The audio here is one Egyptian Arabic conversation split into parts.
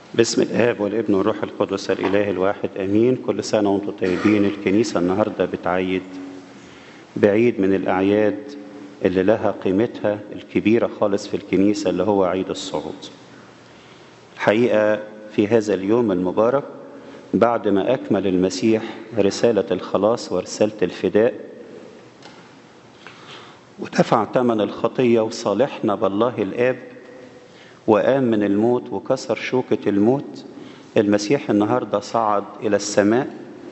باسم الآب والابن والروح القدس الإله الواحد أمين كل سنة وانتم طيبين الكنيسة النهاردة بتعيد بعيد من الأعياد اللي لها قيمتها الكبيرة خالص في الكنيسة اللي هو عيد الصعود الحقيقة في هذا اليوم المبارك بعد ما أكمل المسيح رسالة الخلاص ورسالة الفداء ودفع ثمن الخطية وصالحنا بالله الآب وقام من الموت وكسر شوكة الموت المسيح النهاردة صعد إلى السماء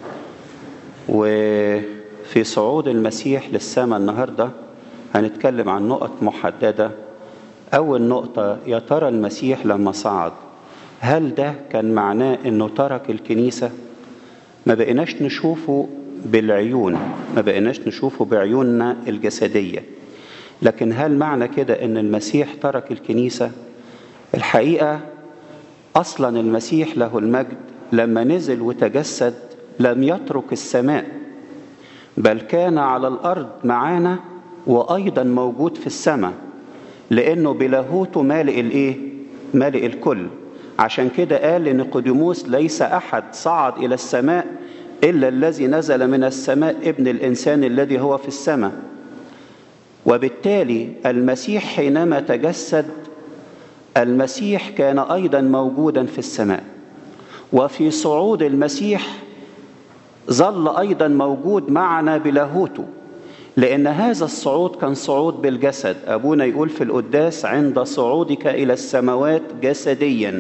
وفي صعود المسيح للسماء النهاردة هنتكلم عن نقط محددة أول نقطة يا ترى المسيح لما صعد هل ده كان معناه أنه ترك الكنيسة ما بقيناش نشوفه بالعيون ما بقيناش نشوفه بعيوننا الجسدية لكن هل معنى كده أن المسيح ترك الكنيسة الحقيقة أصلا المسيح له المجد لما نزل وتجسد لم يترك السماء بل كان على الأرض معانا وأيضا موجود في السماء لأنه بلاهوته مالئ الإيه؟ مالئ الكل عشان كده قال لنيقوديموس ليس أحد صعد إلى السماء إلا الذي نزل من السماء ابن الإنسان الذي هو في السماء وبالتالي المسيح حينما تجسد المسيح كان ايضا موجودا في السماء وفي صعود المسيح ظل ايضا موجود معنا بلاهوته لان هذا الصعود كان صعود بالجسد ابونا يقول في القداس عند صعودك الى السماوات جسديا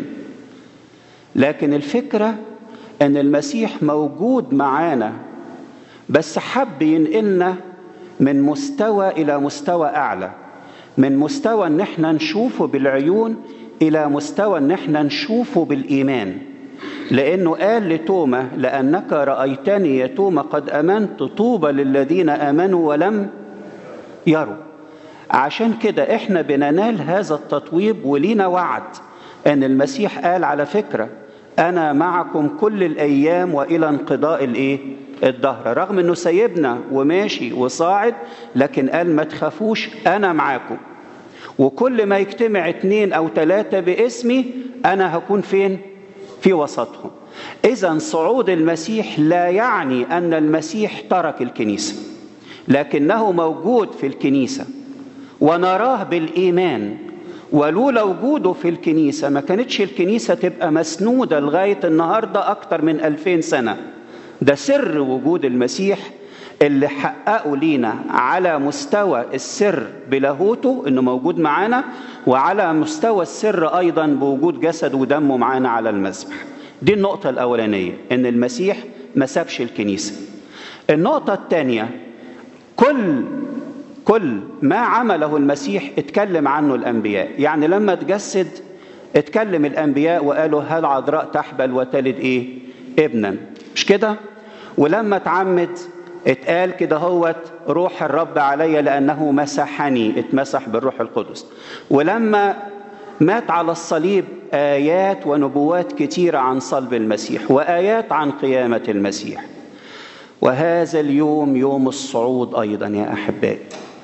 لكن الفكره ان المسيح موجود معانا بس حب ينقلنا من مستوى الى مستوى اعلى من مستوى ان احنا نشوفه بالعيون الى مستوى ان احنا نشوفه بالايمان لانه قال لتوما لانك رايتني يا توما قد امنت طوبى للذين امنوا ولم يروا عشان كده احنا بننال هذا التطويب ولينا وعد ان المسيح قال على فكره انا معكم كل الايام والى انقضاء الايه الدهر رغم انه سايبنا وماشي وصاعد لكن قال ما تخافوش انا معاكم وكل ما يجتمع اتنين او تلاتة باسمي انا هكون فين في وسطهم اذا صعود المسيح لا يعني ان المسيح ترك الكنيسة لكنه موجود في الكنيسة ونراه بالايمان ولولا وجوده في الكنيسة ما كانتش الكنيسة تبقى مسنودة لغاية النهاردة أكتر من ألفين سنة ده سر وجود المسيح اللي حققه لينا على مستوى السر بلاهوته انه موجود معانا وعلى مستوى السر ايضا بوجود جسد ودمه معانا على المذبح دي النقطة الأولانية إن المسيح ما سابش الكنيسة النقطة الثانية كل كل ما عمله المسيح اتكلم عنه الأنبياء يعني لما تجسد اتكلم الأنبياء وقالوا هل عذراء تحبل وتلد إيه ابنا مش كده ولما اتعمد اتقال كده هوت روح الرب علي لأنه مسحني اتمسح بالروح القدس ولما مات على الصليب آيات ونبوات كتيرة عن صلب المسيح وآيات عن قيامة المسيح وهذا اليوم يوم الصعود أيضا يا أحبائي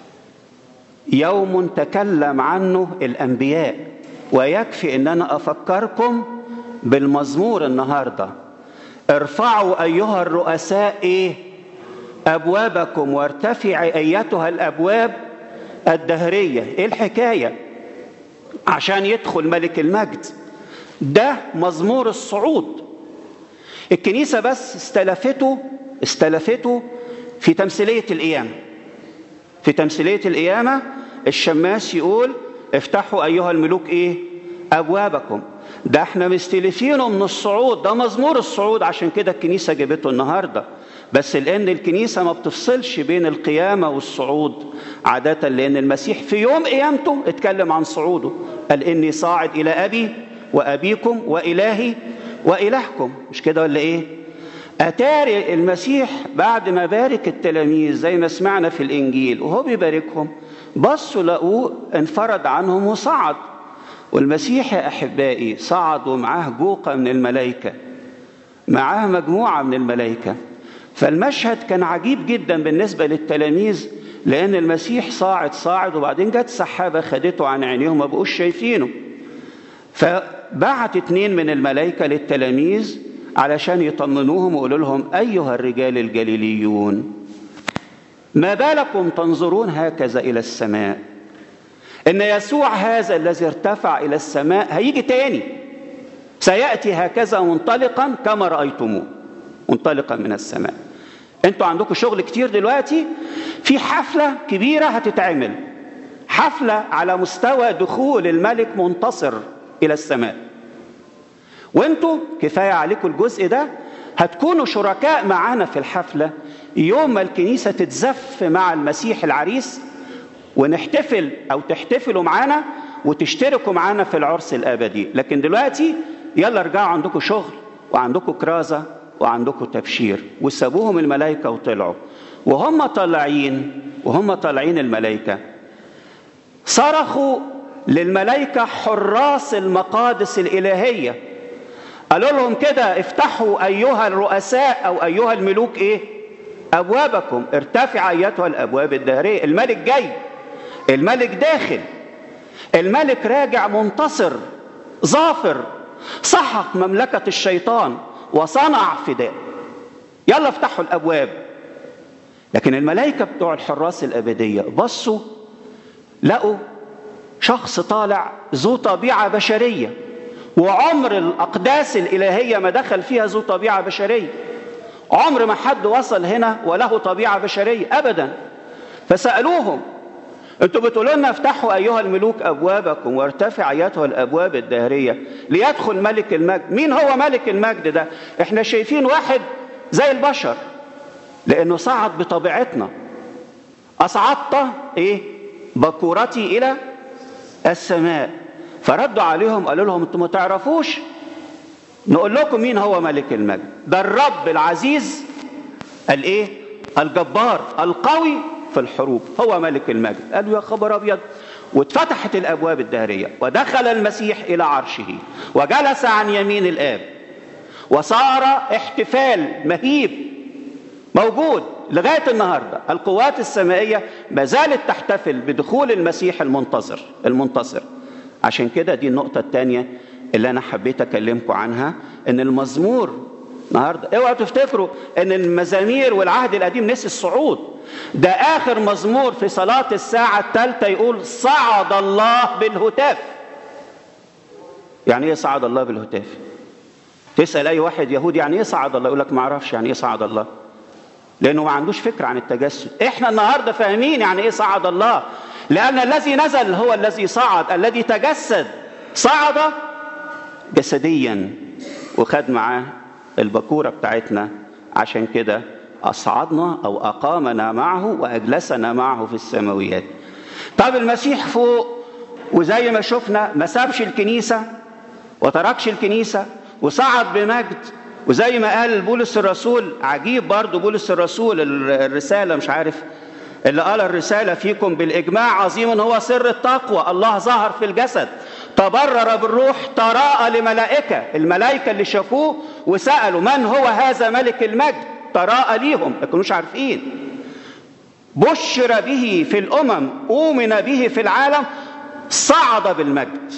يوم تكلم عنه الأنبياء ويكفي أن أنا أفكركم بالمزمور النهارده ارفعوا ايها الرؤساء ايه ابوابكم وارتفعي ايتها الابواب الدهريه ايه الحكايه عشان يدخل ملك المجد ده مزمور الصعود الكنيسه بس استلفته استلفته في تمثيليه القيامه في تمثيليه القيامه الشماس يقول افتحوا ايها الملوك ايه ابوابكم ده احنا مستلفينه من الصعود ده مزمور الصعود عشان كده الكنيسة جابته النهاردة بس لأن الكنيسة ما بتفصلش بين القيامة والصعود عادة لأن المسيح في يوم قيامته اتكلم عن صعوده قال إني صاعد إلى أبي وأبيكم وإلهي وإلهكم مش كده ولا إيه أتاري المسيح بعد ما بارك التلاميذ زي ما سمعنا في الإنجيل وهو بيباركهم بصوا لقوه انفرد عنهم وصعد والمسيح يا احبائي صعد ومعاه جوقه من الملائكه معاه مجموعه من الملائكه فالمشهد كان عجيب جدا بالنسبه للتلاميذ لان المسيح صاعد صاعد وبعدين جت سحابه خدته عن عينيهم ما بقوش شايفينه فبعت اتنين من الملائكة للتلاميذ علشان يطمنوهم ويقولوا لهم أيها الرجال الجليليون ما بالكم تنظرون هكذا إلى السماء إن يسوع هذا الذي ارتفع إلى السماء هيجي تاني سيأتي هكذا منطلقا كما رأيتموه منطلقا من السماء انتوا عندكم شغل كتير دلوقتي في حفلة كبيرة هتتعمل حفلة على مستوى دخول الملك منتصر إلى السماء وانتوا كفاية عليكم الجزء ده هتكونوا شركاء معانا في الحفلة يوم ما الكنيسة تتزف مع المسيح العريس ونحتفل أو تحتفلوا معانا وتشتركوا معانا في العرس الأبدي لكن دلوقتي يلا ارجعوا عندكم شغل وعندكم كرازة وعندكم تبشير وسابوهم الملائكة وطلعوا وهم طالعين وهم طالعين الملائكة صرخوا للملائكة حراس المقادس الإلهية قالوا لهم كده افتحوا أيها الرؤساء أو أيها الملوك إيه أبوابكم ارتفع أيتها الأبواب الدهرية الملك جاي الملك داخل الملك راجع منتصر ظافر سحق مملكة الشيطان وصنع فداء يلا افتحوا الأبواب لكن الملائكة بتوع الحراس الأبدية بصوا لقوا شخص طالع ذو طبيعة بشرية وعمر الأقداس الإلهية ما دخل فيها ذو طبيعة بشرية عمر ما حد وصل هنا وله طبيعة بشرية أبدا فسألوهم انتوا بتقولوا لنا افتحوا ايها الملوك ابوابكم وارتفع ايتها الابواب الدهريه ليدخل ملك المجد مين هو ملك المجد ده احنا شايفين واحد زي البشر لانه صعد بطبيعتنا اصعدت ايه بكورتي الى السماء فردوا عليهم قالوا لهم انتوا ما تعرفوش نقول لكم مين هو ملك المجد ده الرب العزيز الايه الجبار القوي في الحروب هو ملك المجد قالوا يا خبر ابيض واتفتحت الابواب الدهريه ودخل المسيح الى عرشه وجلس عن يمين الاب وصار احتفال مهيب موجود لغايه النهارده القوات السمائيه ما زالت تحتفل بدخول المسيح المنتصر المنتصر عشان كده دي النقطه الثانيه اللي انا حبيت اكلمكم عنها ان المزمور النهارده اوعوا تفتكروا ان المزامير والعهد القديم نسي الصعود ده اخر مزمور في صلاه الساعه الثالثه يقول صعد الله بالهتاف يعني ايه صعد الله بالهتاف تسال اي واحد يهودي يعني ايه صعد الله يقول لك ما اعرفش يعني ايه صعد الله لانه ما عندوش فكره عن التجسد احنا النهارده فاهمين يعني ايه صعد الله لان الذي نزل هو الذي صعد الذي تجسد صعد جسديا وخد معاه البكورة بتاعتنا عشان كده أصعدنا أو أقامنا معه وأجلسنا معه في السماويات طب المسيح فوق وزي ما شفنا ما سابش الكنيسة وتركش الكنيسة وصعد بمجد وزي ما قال بولس الرسول عجيب برضه بولس الرسول الرسالة مش عارف اللي قال الرسالة فيكم بالإجماع عظيم هو سر التقوى الله ظهر في الجسد تبرر بالروح تراءى لملائكة الملائكة اللي شافوه وسألوا من هو هذا ملك المجد تراءى ليهم ما كانوش عارفين بشر به في الأمم أؤمن به في العالم صعد بالمجد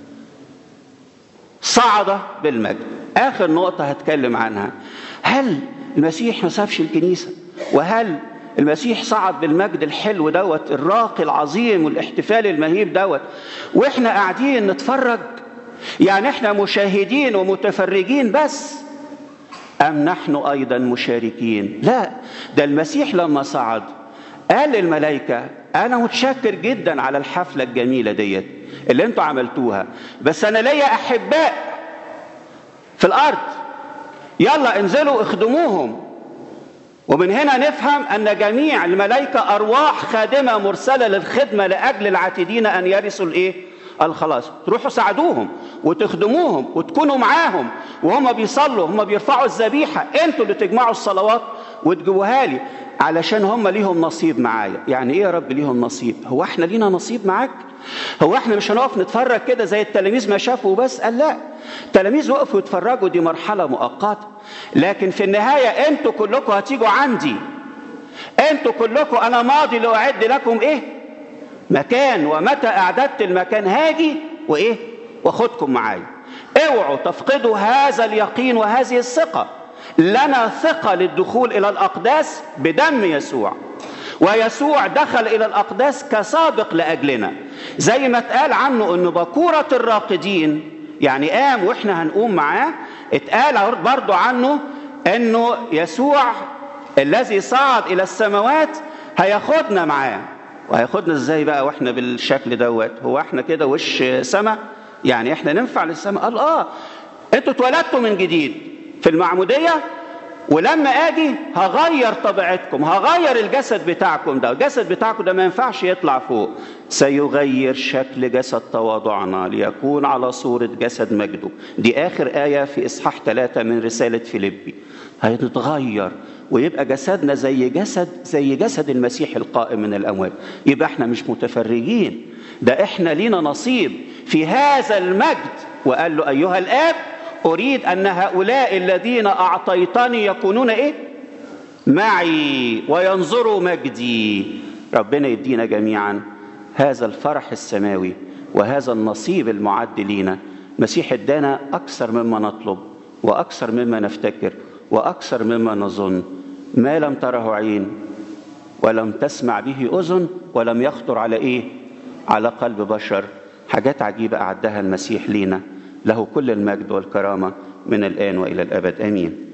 صعد بالمجد آخر نقطة هتكلم عنها هل المسيح ما سابش الكنيسة وهل المسيح صعد بالمجد الحلو دوت الراقي العظيم والاحتفال المهيب دوت واحنا قاعدين نتفرج يعني احنا مشاهدين ومتفرجين بس ام نحن ايضا مشاركين لا ده المسيح لما صعد قال للملائكه انا متشكر جدا على الحفله الجميله ديت اللي انتوا عملتوها بس انا ليا احباء في الارض يلا انزلوا اخدموهم ومن هنا نفهم أن جميع الملائكة أرواح خادمة مرسلة للخدمة لأجل العاتدين أن يرثوا الإيه؟ الخلاص تروحوا ساعدوهم وتخدموهم وتكونوا معاهم وهم بيصلوا هم بيرفعوا الذبيحة انتوا اللي تجمعوا الصلوات وتجيبوها لي علشان هم ليهم نصيب معايا يعني ايه يا رب ليهم نصيب هو احنا لينا نصيب معاك هو احنا مش هنقف نتفرج كده زي التلاميذ ما شافوا بس قال لا التلاميذ وقفوا يتفرجوا دي مرحله مؤقته لكن في النهايه انتوا كلكم هتيجوا عندي انتوا كلكم انا ماضي لاعد لكم ايه مكان ومتى اعددت المكان هاجي وايه واخدكم معايا اوعوا تفقدوا هذا اليقين وهذه الثقة لنا ثقة للدخول إلى الأقداس بدم يسوع ويسوع دخل إلى الأقداس كسابق لأجلنا زي ما اتقال عنه أنه بكورة الراقدين يعني قام وإحنا هنقوم معاه اتقال برضو عنه أنه يسوع الذي صعد إلى السماوات هياخدنا معاه وهياخدنا ازاي بقى واحنا بالشكل دوت هو احنا كده وش سما يعني احنا ننفع للسماء قال اه انتوا اتولدتوا من جديد في المعمودية ولما اجي هغير طبيعتكم هغير الجسد بتاعكم ده الجسد بتاعكم ده ما ينفعش يطلع فوق سيغير شكل جسد تواضعنا ليكون على صورة جسد مجده دي آخر آية في إصحاح ثلاثة من رسالة فيليبي هيتغير ويبقى جسدنا زي جسد زي جسد المسيح القائم من الأموات يبقى احنا مش متفرجين ده احنا لينا نصيب في هذا المجد وقال له أيها الآب أريد أن هؤلاء الذين أعطيتني يكونون إيه؟ معي وينظروا مجدي ربنا يدينا جميعا هذا الفرح السماوي وهذا النصيب المعد لينا مسيح ادانا أكثر مما نطلب وأكثر مما نفتكر وأكثر مما نظن ما لم تره عين ولم تسمع به أذن ولم يخطر على إيه؟ على قلب بشر حاجات عجيبة أعدها المسيح لينا له كل المجد والكرامة من الآن وإلى الأبد آمين